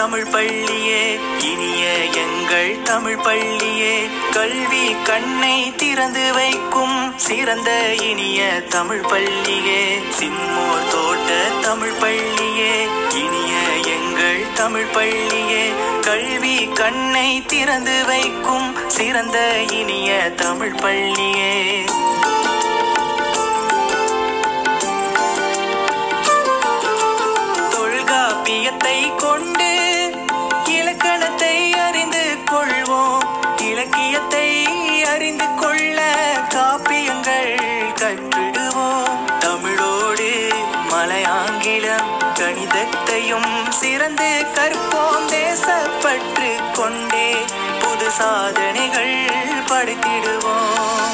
தமிழ் பள்ளியே இனிய எங்கள் தமிழ் பள்ளியே கல்வி கண்ணை திறந்து வைக்கும் சிறந்த இனிய தமிழ் பள்ளியே சிம்மோர் தோட்ட தமிழ் பள்ளியே இனிய எங்கள் தமிழ் பள்ளியே கல்வி கண்ணை திறந்து வைக்கும் சிறந்த இனிய தமிழ் பள்ளியே தொல்காப்பியத்தை கொண்டு இலக்கணத்தை அறிந்து கொள்வோம் இலக்கியத்தை அறிந்து கொள்ள காப்பியங்கள் கற்றிடுவோம் தமிழோடு மலையாங்கிலம் கணிதத்தையும் சிறந்து கற்போம் தேசப்பற்று கொண்டே புது சாதனைகள் படைத்திடுவோம்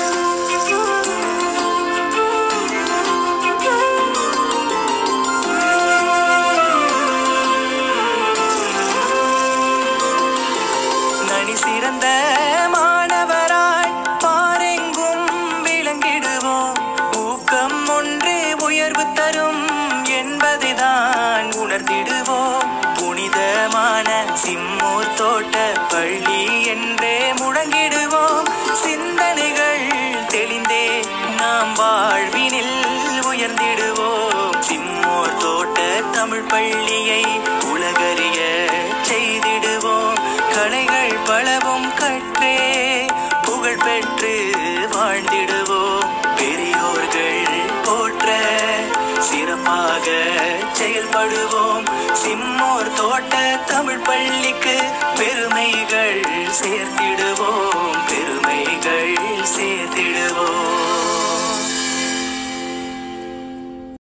நனி சிறந்த மாணவராய் பாரெங்கும் விளங்கிடுவோம் ஊக்கம் ஒன்றே உயர்வு தரும் என்பதைதான் உணர்ந்திடுவோம் புனிதமான சிம்மூர் தோட்ட பள்ளி என்றே முழங்கிடுவோம் சிந்தனைகள் தெளிந்தே நாம் வாழ்வினில் உயர்ந்திடுவோம் சிம்மோர் தோட்ட தமிழ் பள்ளியை உலகறிய செய்திடுவோம் கலைகள் பலவும் கற்றே புகழ் பெற்று வாழ்ந்திடுவோம் பெரியோர்கள் போற்ற சிறப்பாக செயல்படுவோம் சிம்மோர் தோட்ட தமிழ் பள்ளிக்கு பெருமைகள் சேர்த்திடுவோம்